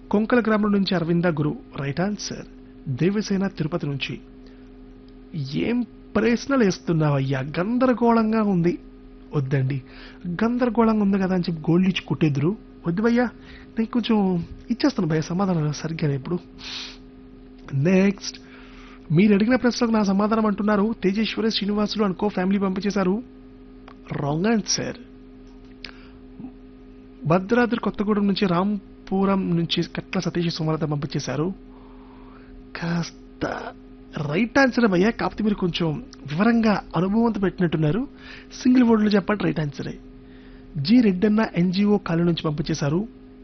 కొంకల గ్రామం నుంచి Aravinda Guru right answer Devasena Tirupati నుంచి ఏం ప్రశ్నలు వేస్తున్నావయ్యా గందరగోళంగా ఉంది వద్దండి గందరగోళంగా ఉంది కదా అని చెప్పి గోల్డ్ ఇచ్చి కుట్టేద్దరు వద్దు భయ్యా నేను కొంచెం ఇచ్చేస్తాను భయ్య సమాధానం సరిగ్గా ఇప్పుడు నెక్స్ట్ మీరు అడిగిన ప్రశ్నలకు నా సమాధానం అంటున్నారు తేజేశ్వరి శ్రీనివాసులు అనుకో ఫ్యామిలీ పంపించేశారు రాంగ్ ఆన్సర్ భద్రాద్రి కొత్తగూడెం నుంచి రాంపురం నుంచి కట్ల సతీష్ సుమలత పంపించేశారు కాస్త రైట్ ఆన్సర్ అయ్యా కాకపోతే మీరు కొంచెం వివరంగా అనుభవంతో పెట్టినట్టున్నారు సింగిల్ వర్డ్లో చెప్పండి రైట్ ఆన్సరే జి రెడ్డన్న ఎన్జిఓ కాలనీ నుంచి పంపించేశారు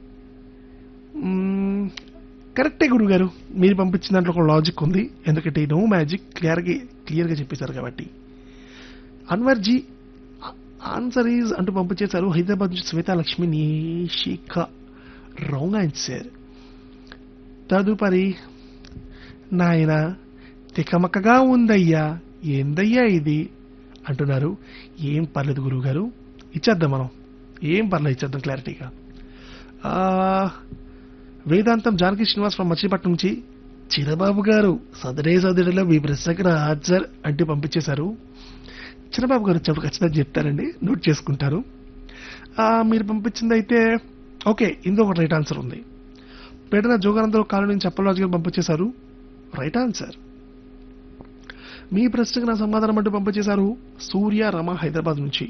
మ్మ్, కరెక్టే గురుగారు మీరు పంపించిన దాంట్లో ఒక లాజిక్ ఉంది ఎందుకంటే నో మ్యాజిక్ క్లియర్గా క్లియర్గా చెప్పేశారు కాబట్టి అన్వర్ జీ ఆన్సర్ ఈజ్ అంటూ పంపించేశారు హైదరాబాద్ నుంచి శ్వేతా లక్ష్మి నిషిక రాంగ్ ఆన్సర్ తదుపరి నాయన తికమకగా ఉందయ్యా ఏందయ్యా ఇది అంటున్నారు ఏం పర్లేదు గురువు గారు ఇచ్చేద్దాం మనం ఏం పర్లేదు ఇచ్చేద్దాం క్లారిటీగా ఆ, వేదాంతం జానకి శ్రీనివాస్ ఫ్రమ్ మచిలీపట్నం నుంచి చిరబాబు గారు సదరే సదడిలో మీ ప్రశ్నకు నా ఆన్సర్ అంటే పంపించేశారు చిరబాబు గారు వచ్చినప్పుడు ఖచ్చితంగా చెప్తారండి నోట్ చేసుకుంటారు ఆ, మీరు పంపించింది అయితే ఓకే ఇంకొక రైట్ ఆన్సర్ ఉంది పేటన జోగానందరావు కాలనీ నుంచి అప్పలరాజు గారు పంపించేశారు రైట్ ఆన్సర్ మీ ప్రశ్నకు నా సమాధానం అంటూ పంపించేశారు సూర్య రమ హైదరాబాద్ నుంచి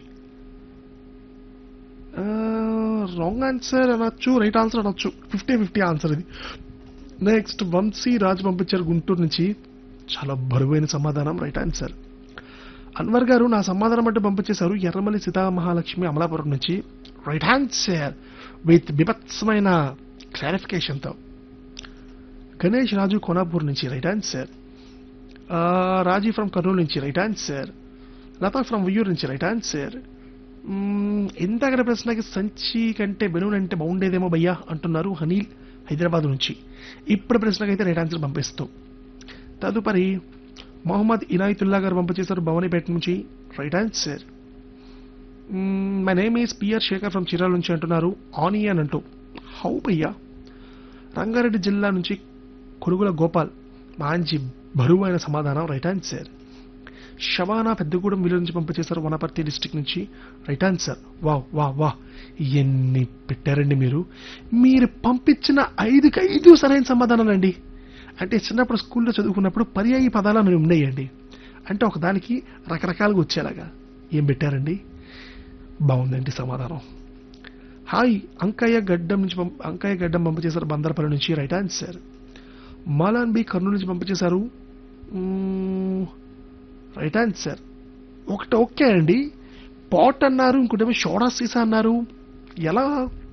రాంగ్ ఆన్సర్ అనొచ్చు రైట్ ఆన్సర్ అనొచ్చు ఫిఫ్టీ ఫిఫ్టీ ఆన్సర్ ఇది నెక్స్ట్ వంశీ రాజు పంపించారు గుంటూరు నుంచి చాలా బరువైన సమాధానం రైట్ ఆన్సర్ అన్వర్ గారు నా సమాధానం అంటూ పంపించేశారు ఎర్రమల్లి సీతామహాలక్ష్మి అమలాపురం నుంచి రైట్ ఆన్సర్ విత్ బిభత్సమైన క్లారిఫికేషన్తో గణేష్ రాజు కోనాపూర్ నుంచి right answer Raji from Kurnool నుంచి right answer Latha from Uyyuru నుంచి రైట్ ఆన్సర్ ఇంతకడ ప్రశ్నకి సంచి కంటే బెలూన్ అంటే బాగుండేదేమో భయ్యా అంటున్నారు హనీల్ హైదరాబాద్ నుంచి ఇప్పుడు ప్రశ్నకైతే రైట్ ఆన్సర్ పంపిస్తూ తదుపరి మొహమ్మద్ ఇనాయతుల్లా గారు పంపించేశారు భవానీపేట నుంచి right answer my name is P R Shekhar from Chirala నుంచి అంటున్నారు ఆనియన్ అంటూ హౌ భయ్యా రంగారెడ్డి జిల్లా నుంచి కొడుగుల గోపాల్ మాంచి బరువైన సమాధానం right answer Shavana Peddagudem village నుంచి పంపించేశారు వనపర్తి డిస్టిక్ నుంచి రైట్ ఆన్సర్ వా వా వా ఎన్ని పెట్టారండి మీరు మీరు పంపించిన ఐదుకి ఐదు సరైన సమాధానాలండి అంటే చిన్నప్పుడు స్కూల్లో చదువుకున్నప్పుడు పర్యాయ పదాలను ఉండేయండి అంటే ఒకదానికి రకరకాలుగా వచ్చేలాగా ఏం పెట్టారండి బాగుందండి సమాధానం హాయ్ అంకయ్య గడ్డం నుంచి పంప అంకయ్య గడ్డం పంపించేశారు బందరపల్లి నుంచి right answer Malan B Kurnool నుంచి పంపించేశారు మ్మ్, రైట్ ఆన్సర్ ఒకటి ఓకే అండి పాట్ అన్నారు ఇంకోటేమో షోడా సీసా అన్నారు ఎలా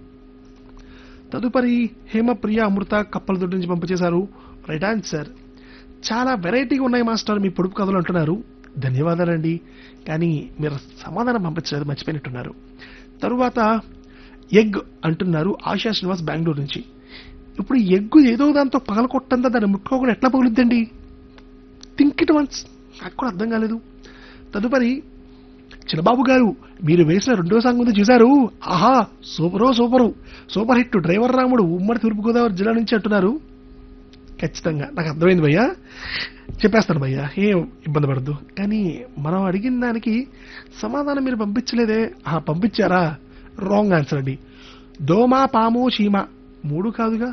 తదుపరి హేమప్రియ అమృత కప్పలదొడ్డి నుంచి పంపించేశారు రైట్ ఆన్సర్ చాలా వెరైటీగా ఉన్నాయి మాస్టర్ మీ పొడుపు కథలు అంటున్నారు ధన్యవాదాలండి కానీ మీరు సమాధానం పంపించలేదు మర్చిపోయినట్టున్నారు తరువాత ఎగ్ అంటున్నారు ఆశా శ్రీనివాస్ బెంగళూరు నుంచి ఇప్పుడు ఎగ్గు ఏదో దాంతో పగలకొట్టంతా దాన్ని ముట్టుకోకుండా ఎట్లా పగులుద్దండి థింక్ ఇట్ వన్స్ నాకు కూడా అర్థం కాలేదు తదుపరి చిన్నబాబు గారు మీరు వేసిన రెండో సాంగ్ ఉంది చూశారు ఆహా సూపరో super super hit driver Ramudu ఉమ్మడి తూర్పుగోదావరి జిల్లా నుంచి అంటున్నారు ఖచ్చితంగా నాకు అర్థమైంది భయ్యా చెప్పేస్తాను భయ్యా ఏం ఇబ్బంది పడద్దు కానీ మనం అడిగిన దానికి సమాధానం మీరు పంపించలేదే ఆ పంపించారా రాంగ్ ఆన్సర్ అండి దోమ పాము చీమ మూడు కాదుగా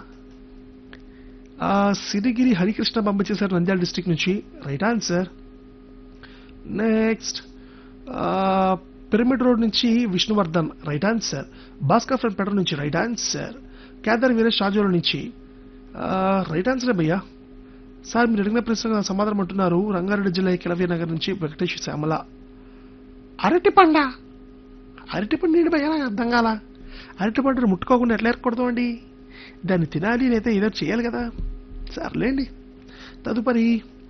ఆ సిరిగిరి హరికృష్ణ పంపించేశారు నంద్యాల డిస్టిక్ నుంచి right answer next pyramid road నుంచి Vishnuvardhan right answer Bhaskar friend Peter నుంచి రైట్ ఆన్సర్ కేదార్ వీరేష్ షాజోల నుంచి రైట్ ఆన్సర్ భయ్యా సార్ మీరు అడిగిన ప్రశ్న సమాధానం అంటున్నారు రంగారెడ్డి జిల్లా కిలవీ నగర్ నుంచి వెంకటేష్ శ్యామల అరటి పండ అరటి పండు ఏంటి భయ్యా నాకు అర్థం కాల అరటి పండును ముట్టుకోకుండా ఎట్లా ఏర్పడతామండి దాన్ని తినాలి లేదా ఏదో చేయాలి కదా సర్లేండి తదుపరి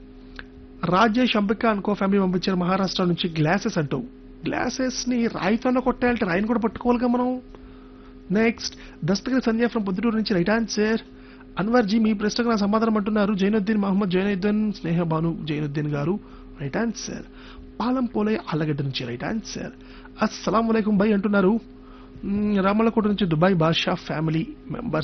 రాజేష్ అంబిక అనుకో ఫ్యామిలీ పంపించారు మహారాష్ట్ర నుంచి గ్లాసెస్ అంటూ గ్లాసెస్ ని రాయితోనే కొట్టాలంటే రాయిని కూడా పట్టుకోవాలిగా మనం నెక్స్ట్ దస్తగిరి సంధ్య ఫ్రమ్ పొద్దుటూరు నుంచి రైట్ ఆన్సర్ అన్వర్ జీ మీ ప్రశ్నకు నా సమాధానం అంటున్నారు జైనుద్దీన్ మహమ్మద్ జైనుద్దీన్ స్నేహ భాను జైనుద్దీన్ గారు రైట్ ఆన్సర్ పాలం పోలే అల్లగడ్డ నుంచి రైట్ ఆన్సర్ అస్సలం వలైకుం బై అంటున్నారు మ్, రామలకోట నుంచి దుబాయ్ బాద్షా ఫ్యామిలీ మెంబర్స్